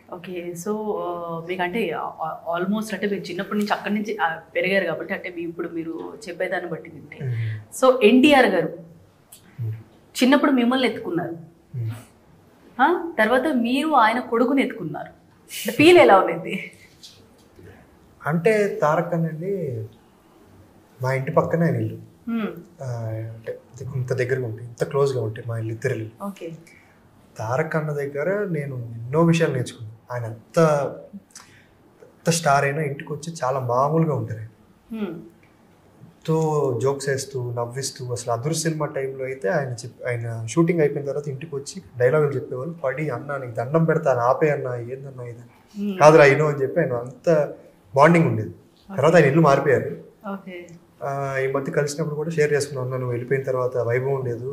Okay so మీకంటే almost అంటే మీరు చిన్నప్పటి నుంచి అక్కడి నుంచి ఆ, పెరిగారు కాబట్టి అంటే మీ ఇప్పుడు మీరు చెప్పేదాన్ని బట్టి వింటే సో ఎన్టీఆర్ గారు చిన్నప్పుడు మిమ్మల్ని ఎత్తుకున్నారు ఆ, తర్వాత మీరు ఆయన కొడుకుని ఎత్తుకున్నారు ఫీల్ ఎలా ఉండేది అంటే తారక్ అనండి మా ఇంటి పక్కనే ఆయన ఇల్లు హ్మ్, ఆ, అంటే ఇంత దగ్గరగా ఉంటాయి ఇంత క్లోజ్గా ఉంటాయి మా ఇల్లు ఇద్దరు ఇల్లు ఓకే తారక్ అన్న దగ్గర నేను ఎన్నో విషయాలు నేర్చుకున్నాను ఆయన ఎంత ఎంత స్టార్ అయినా ఇంటికి వచ్చి చాలా మామూలుగా ఉంటారు ఆయన. హ్మ్, తో జోక్స్ వేస్తూ నవ్విస్తూ అసలు అదురు సినిమా టైంలో అయితే ఆయన చెప్ ఆయన షూటింగ్ అయిపోయిన తర్వాత ఇంటికి వచ్చి డైలాగులు చెప్పేవాళ్ళు పడి అన్న నీకు దండం పెడతాను ఆపే అన్న ఏందన్నా ఇది హ్మ్, కాదురా అయినో అని చెప్పి ఆయన అంత బాండింగ్ ఉండేది తర్వాత ఆయన ఇల్లు మారిపోయారు ఓకే ఆ, ఈ మధ్య కలిసినప్పుడు కూడా షేర్ చేసుకున్నాను "అన్న, నువ్వు వెళ్ళిపోయిన తర్వాత వైభవం లేదు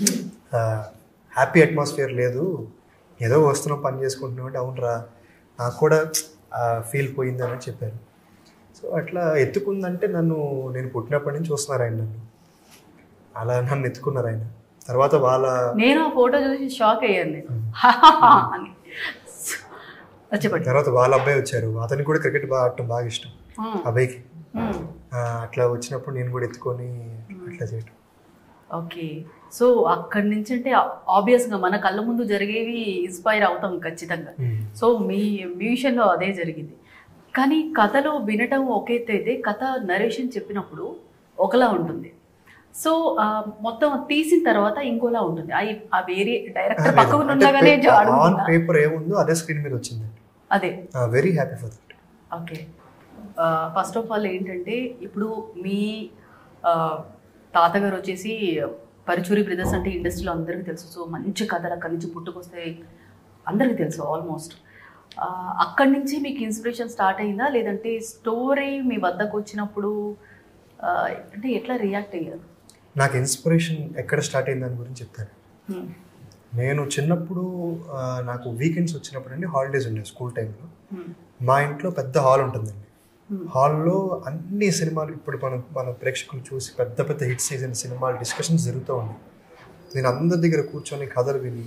హ్యాపీ అట్మాస్ఫియర్ లేదు ఏదో వస్తున్నాం పని చేసుకుంటున్నాం అంటే అవునరా నాకు కూడా ఫీల్ పోయిందని చెప్పారు సో అట్లా ఎత్తుకుందంటే నన్ను నేను పుట్టినప్పటి నుంచి చూస్తున్నారు ఆయన నన్ను అలా నన్ను ఎత్తుకున్నారు ఆయన తర్వాత వాళ్ళ నేను ఆ ఫోటో చూసి షాక్ అయ్యాను నేను అని చెప్పండి తర్వాత వాళ్ళ అబ్బాయి వచ్చారు అతనికి కూడా క్రికెట్ బాగా ఆడటం బాగా ఇష్టం హ్మ్, అబ్బాయికి హ్మ్. ఆ, అట్లా వచ్చినప్పుడు నేను కూడా ఎత్తుకొని అట్లా చేయటం ఓకే సో అక్కడి నుంచి అంటే ఆబ్వియస్గా మన కళ్ళ ముందు జరిగేవి ఇన్స్పైర్ అవుతాం ఖచ్చితంగా ఉమ్. సో మీ మీ విషయంలో అదే జరిగింది కానీ కథలో వినటం ఒక ఎత్తు అయితే కథ నరేషన్ చెప్పినప్పుడు ఒకలా ఉంటుంది సో ఆ, మొత్తం తీసిన తర్వాత ఇంకోలా ఉంటుంది ఆ- ఆ వేరే డైరెక్టర్ పక్కకు ఉండగానే జో- ఆన్ అడుగుతున్నా. పేపర్ ఏముందో అదే స్క్రీన్ మీద వచ్చిందండి అదే very happy for that okay first of all ఏంటంటే ఇప్పుడు మీ ఆ, తాతగారు వచ్చేసి పరుచూరి బ్రదర్స్ అంటే ఇండస్ట్రీలో అందరికీ తెలుసు సో మంచి కథలు అక్కడి నుంచి పుట్టుకొస్తాయి అందరికీ తెలుసు ఆల్మోస్ట్ అక్కడి నుంచి మీకు ఇన్స్పిరేషన్ స్టార్ట్ అయిందా లేదంటే స్టోరీ మీ వద్దకు వచ్చినప్పుడు ఆ, అంటే ఎట్లా రియాక్ట్ అయ్యారు నాకు ఇన్స్పిరేషన్ ఎక్కడ స్టార్ట్ అయింది దాని గురించి చెప్తాను హ్మ్. నేను చిన్నప్పుడు ఆ, నాకు వీకెండ్స్ వచ్చినప్పుడు అండి హాలిడేస్ ఉండేవి స్కూల్ టైంలో హ్మ్. మా ఇంట్లో పెద్ద హాల్ ఉంటుందండి Hmm. హాల్లో అన్ని సినిమాలు ఇప్పుడు మనం మన ప్రేక్షకులు చూసి పెద్ద పెద్ద హిట్ సీజన్ సినిమాలు డిస్కషన్స్ జరుగుతూ ఉన్నాయి నేను అందరి దగ్గర కూర్చొని కథలు విని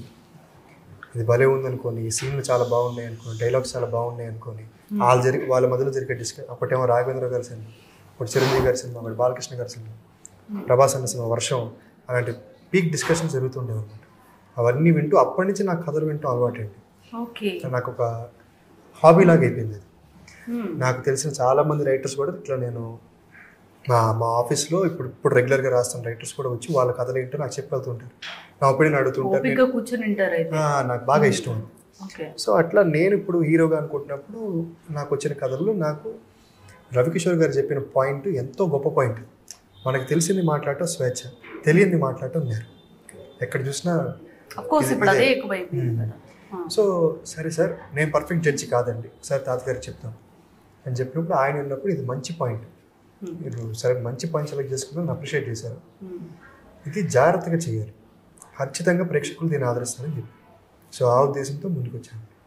ఇది భలే ఉందనుకోని ఈ సీన్లు చాలా బాగున్నాయి అనుకోని డైలాగ్స్ చాలా బాగున్నాయి అనుకోని వాళ్ళు జరిగి వాళ్ళ మధ్యలో జరిగే డిస్క ఒకటేమో రాఘవేంద్ర గారి సినిమా ఒకటి చిరంజీవి గారి సినిమా ఒకటి బాలకృష్ణ గారి సినిమా ప్రభాస్ అన్న సినిమా వర్షం అలాంటి పీక్ డిస్కషన్స్ జరుగుతుండేవి అనమాట అవన్నీ వింటూ అప్పటి నుంచి నాకు కథలు వింటూ అలవాటు అండి ఓకే నాకు ఒక హాబీ లాగా అయిపోయింది అది హ్మ్. నాకు తెలిసిన చాలా మంది రైటర్స్ కూడా ఇట్లా నేను మా మా ఆఫీస్లో ఇప్పుడు ఇప్పుడు రెగ్యులర్గా రాస్తున్న రైటర్స్ కూడా వచ్చి వాళ్ళ కథలు ఏంటో నాకు చెప్పగలుగుతుంటారు నా ఒపీనియన్ అడుగుతుంటారు ఓపికగా కూర్చొని ఉంటారు అయితే ఆ, నాకు బాగా ఇష్టం ఉంది ఓకే సో అట్లా నేను ఇప్పుడు హీరోగా అనుకుంటున్నప్పుడు నాకు వచ్చిన కథల్లో నాకు రవికిషోర్ గారు చెప్పిన పాయింట్ ఎంతో గొప్ప పాయింట్ మనకు తెలిసింది మాట్లాడటం స్వేచ్ఛ తెలియంది మాట్లాడటం నేరం ఎక్కడ చూసినా కోర్స్ ఇప్పుడు అదే ఎక్కువ అయిపోయింది కదా ఆ. సో సరే సార్ నేను పర్ఫెక్ట్ జడ్జి కాదండి సార్ తాతగారికి చెప్తాను అని చెప్పినప్పుడు ఆయన ఉన్నప్పుడు ఇది మంచి పాయింట్ Hmm. మీరు సరే మంచి పాయింట్ సెలెక్ట్ చేసుకున్నాను అప్రిషియేట్ చేశారు హ్మ్. ఇది జాగ్రత్తగా చేయాలి ఖచ్చితంగా ప్రేక్షకులు దీన్ని ఆదరిస్తారని చెప్పి సో ఆ ఉద్దేశంతో ముందుకు వచ్చాను